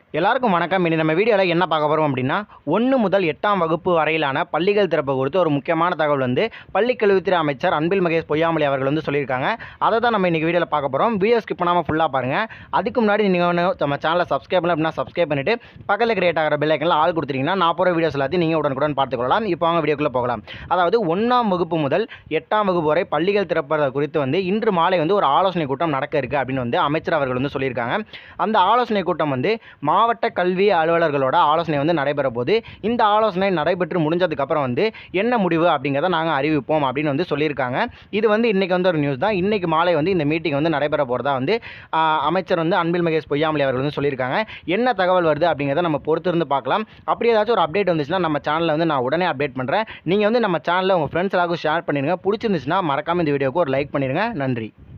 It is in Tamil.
எல்லாருக்கும் வணக்கம் இனி நம்ம வீடியோவில் என்ன பார்க்க போகிறோம் அப்படின்னா ஒன்று முதல் எட்டாம் வகுப்பு வரையிலான பள்ளிகள் திறப்பு குறித்து ஒரு முக்கியமான தகவல் வந்து பள்ளிக் கல்வித்துறை அமைச்சர் அன்பில் மகேஷ் பொய்யாமொழி அவர்கள் வந்து சொல்லியிருக்காங்க அதை தான் நம்ம இன்றைக்கி வீடியோவில் பார்க்க போகிறோம் வீடியோ ஸ்கிப் பண்ணாமல் ஃபுல்லாக பாருங்கள் அதுக்கு முன்னாடி நீங்கள் ஒன்று நம்ம சேனலை சப்ஸ்கிரைப் பண்ணல அப்படின்னா சப்ஸ்கிரைப் பண்ணிவிட்டு பக்கத்தில் கிரியேட் ஆகிற பெல் ஐக்கனில் ஆள் கொடுத்துட்டீங்கன்னா நான் போகிற வீடியோஸ் எல்லாத்தையும் நீங்கள் உடனுக்குடன் பார்த்துக்கொள்ளலாம் இப்போ அவங்க வீடியோக்குள்ளே போகலாம் அதாவது ஒன்றாம் வகுப்பு முதல் எட்டாம் வகுப்பு வரை பள்ளிகள் திறப்பது குறித்து வந்து இன்று மாலை வந்து ஒரு ஆலோசனை கூட்டம் நடக்க இருக்குது அப்படின்னு வந்து அமைச்சர் அவர்கள் வந்து சொல்லியிருக்காங்க அந்த ஆலோசனை கூட்டம் வந்து மாவட்ட கல்வி அலுவலர்களோட ஆலோசனை வந்து நடைபெற போது இந்த ஆலோசனை நடைபெற்று முடிஞ்சதுக்கப்புறம் வந்து என்ன முடிவு அப்படிங்கிறத நாங்கள் அறிவிப்போம் அப்படின்னு வந்து சொல்லியிருக்காங்க இது வந்து இன்றைக்கி வந்து ஒரு நியூஸ் தான் இன்றைக்கி மாலை வந்து இந்த மீட்டிங் வந்து நடைபெற போகிறதா வந்து ஆ, அமைச்சர் வந்து அன்பில் மகேஷ் பொய்யாமொழி அவர்கள் வந்து சொல்லியிருக்காங்க என்ன தகவல் வருது அப்படிங்கிறத நம்ம பொறுத்து இருந்து பார்க்கலாம் அப்படி ஏதாச்சும் ஒரு அப்டேட் வந்துச்சுன்னா நம்ம சேனலில் வந்து நான் உடனே அப்டேட் பண்ணுறேன் நீங்கள் வந்து நம்ம சேனலில் உங்கள் ஃப்ரெண்ட்ஸ் எல்லாருக்கும் ஷேர் பண்ணிடுங்க பிடிச்சிருந்துச்சுன்னா மறக்காமல் இந்த வீடியோக்கு ஒரு லைக் பண்ணிடுங்க நன்றி